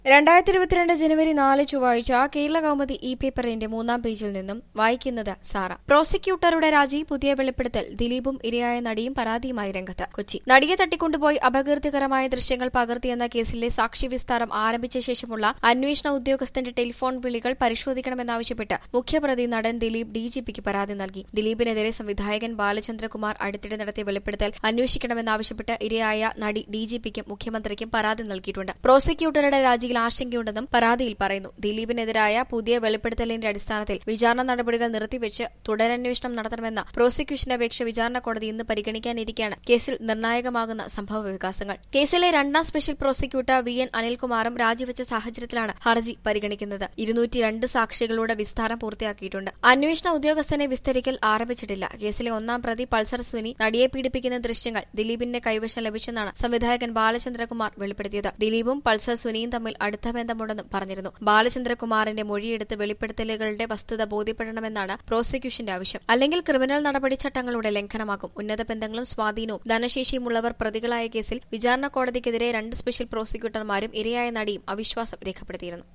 രണ്ടായിരത്തി ഇരുപത്തിരണ്ട് ജനുവരി നാല് ചൊവ്വാഴ്ച കേരള കൗമുദി ഇ പേപ്പറിന്റെ മൂന്നാം പേജിൽ നിന്നും വായിക്കുന്നത് സാറ പ്രോസിക്യൂട്ടറുടെ രാജി പുതിയ വെളിപ്പെടുത്തൽ ദിലീപും ഇരയായ നടിയും പരാതിയുമായി രംഗത്ത് കൊച്ചി നടിയെ തട്ടിക്കൊണ്ടുപോയി അപകീർത്തികരമായ ദൃശ്യങ്ങൾ പകർത്തിയെന്ന കേസിലെ സാക്ഷി വിസ്താരം ആരംഭിച്ച ശേഷമുള്ള അന്വേഷണ ഉദ്യോഗസ്ഥന്റെ ടെലിഫോൺ വിളികൾ പരിശോധിക്കണമെന്നാവശ്യപ്പെട്ട് മുഖ്യപ്രതി നടൻ ദിലീപ് ഡിജിപിക്ക് പരാതി നൽകി ദിലീപിനെതിരെ സംവിധായകൻ ബാലചന്ദ്രകുമാർ അടുത്തിടെ നടത്തിയ വെളിപ്പെടുത്തൽ അന്വേഷിക്കണമെന്നാവശ്യപ്പെട്ട് ഇരയായ നടി ഡിജിപിക്കും മുഖ്യമന്ത്രിക്കും പരാതി നൽകിയിട്ടുണ്ട് പ്രോസിക്യൂട്ടറുടെ രാജിയിൽ ആശങ്കയുണ്ടെന്നും പരാതിയിൽ പറയുന്നു ദിലീപിനെതിരായ പുതിയ വെളിപ്പെടുത്തലിന്റെ അടിസ്ഥാനത്തിൽ വിചാരണ നടപടികൾ നിർത്തിവെച്ച് തുടരന്വേഷണം നടത്തണമെന്ന പ്രോസിക്യൂഷന്റെ അപേക്ഷ വിചാരണ കോടതി ഇന്ന് പരിഗണിക്കാനിരിക്കെയാണ് കേസിൽ നിർണായകമാകുന്ന സംഭവ വികാസങ്ങൾ കേസിലെ രണ്ടാം സ്പെഷ്യൽ പ്രോസിക്യൂട്ടർ വി എൻ അനിൽകുമാറും രാജിവെച്ച സാഹചര്യത്തിലാണ് ഹർജി പരിഗണിക്കുന്നത് ഇരുന്നൂറ്റി രണ്ട് സാക്ഷികളുടെ വിസ്താരം പൂർത്തിയാക്കിയിട്ടുണ്ട് അന്വേഷണ ഉദ്യോഗസ്ഥനെ വിസ്തരിക്കൽ ആരംഭിച്ചിട്ടില്ല കേസിലെ ഒന്നാം പ്രതി പൾസർ സുനി നടിയെ പീഡിപ്പിക്കുന്ന ദൃശ്യങ്ങൾ ദിലീപിന്റെ കൈവശം ലഭിച്ചെന്നാണ് സംവിധായകൻ ബാലചന്ദ്രകുമാർ വെളിപ്പെടുത്തിയത് ദിലീപും പൾസർ സുനിയും തമ്മിൽ അടുത്ത ബന്ധമുണ്ടെന്നും പറഞ്ഞിരുന്നു ബാലചന്ദ്രകുമാറിന്റെ മൊഴിയെടുത്ത് വെളിപ്പെടുത്തലുകളുടെ വസ്തുത ബോധ്യപ്പെടണമെന്നാണ് പ്രോസിക്യൂഷന്റെ ആവശ്യം അല്ലെങ്കിൽ ക്രിമിനൽ നടപടി ചട്ടങ്ങളുടെ ലംഘനമാകും ഉന്നത ബന്ധങ്ങളും സ്വാധീനവും ധനശേഷിയുമുള്ളവർ പ്രതികളായ കേസിൽ വിചാരണ കോടതിക്കെതിരെ രണ്ട് സ്പെഷ്യൽ പ്രോസിക്യൂട്ടർമാരും ഇരയായ നടിയും അവിശ്വാസം രേഖപ്പെടുത്തിയിരുന്നു